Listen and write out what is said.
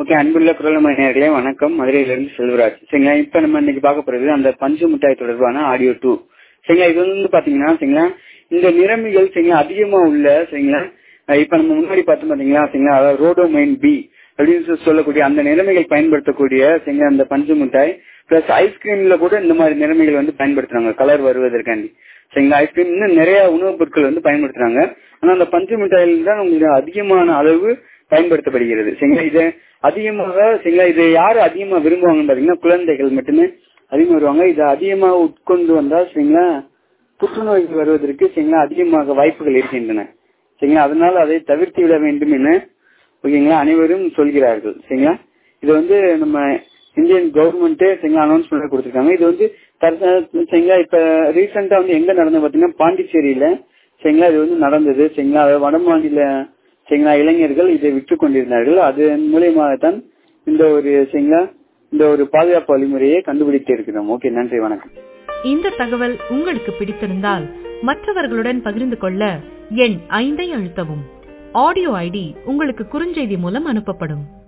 okay அன்புள்ள குரலமணி நேர்களே வணக்கம் மதுரையிலிருந்து செல்வராஜ் சரிங்களா இப்ப நம்ம இன்னைக்கு பார்க்க போறது அந்த பஞ்சு மிட்டாய் தொடர்பான ஆடியோ டூ சரிங்களா இது வந்து பாத்தீங்கன்னா சரிங்களா இந்த நிறமிகள் சரிங்களா அதிகமா உள்ள சரிங்களா அஹ் இப்ப நம்ம முன்னாடி பார்த்தோம் பாத்தீங்களா சரிங்களா அதாவது ரோடோமைன் பி அப்படின்னு சொல்லி சொல்லக்கூடிய அந்த நிலைமைகள் பயன்படுத்தக்கூடிய சரிங்களா அந்த பஞ்சு மிட்டாய் பிளஸ் ஐஸ்கிரீம்ல கூட இந்த மாதிரி நிலைமைகள் வந்து பயன்படுத்துறாங்க கலர் வருவதற்காண்டி சரிங்களா ஐஸ்கிரீம் இன்னும் நிறைய உணவுப் பொருட்கள் வந்து பயன்படுத்துறாங்க ஆனா அந்த பஞ்சு மிட்டாயில் தான் உங்களுக்கு அதிகமான அளவு பயன்படுத்தப்படுகிறது சரிங்களா இது அதிகமாக சரிங்களா இது யாரு அதிகமா விரும்புவாங்கன்னு பாத்தீங்கன்னா குழந்தைகள் மட்டுமே அதிகமா வருவாங்க இதை அதிகமாக உட்கொண்டு வந்தா சரிங்களா புற்றுநோய்கள் வருவதற்கு சரிங்களா அதிகமாக வாய்ப்புகள் இருக்கின்றன சரிங்களா அதனால அதை தவிர்த்து விட வேண்டும் என ஓகேங்களா அனைவரும் சொல்கிறார்கள் சரிங்களா இது வந்து நம்ம இந்தியன் கவர்மெண்ட் சரிங்களா அனௌன்ஸ்மெண்ட் கொடுத்திருக்காங்க இது வந்து தற்ச- சரிங்களா இப்ப ரீசெண்டா வந்து எங்க நடந்தது பாத்தீங்கன்னா பாண்டிச்சேரியில சரிங்களா இது வந்து நடந்தது சரிங்களா அது வட மாநில சரிங்களா இளைஞர்கள் இதை விற்று கொண்டிருந்தார்கள் அதன் மூலியமாக தான் இந்த ஒரு சரிங்களா இந்த ஒரு பாதுகாப்பு வழிமுறையை கண்டுபிடித்து இருக்கிறோம் ஓகே நன்றி வணக்கம் இந்த தகவல் உங்களுக்கு பிடித்திருந்தால் மற்றவர்களுடன் பகிர்ந்து கொள்ள எண் ஐந்தை அழுத்தவும் ஆடியோ ஐடி உங்களுக்கு குறுஞ்செய்தி மூலம் அனுப்பப்படும்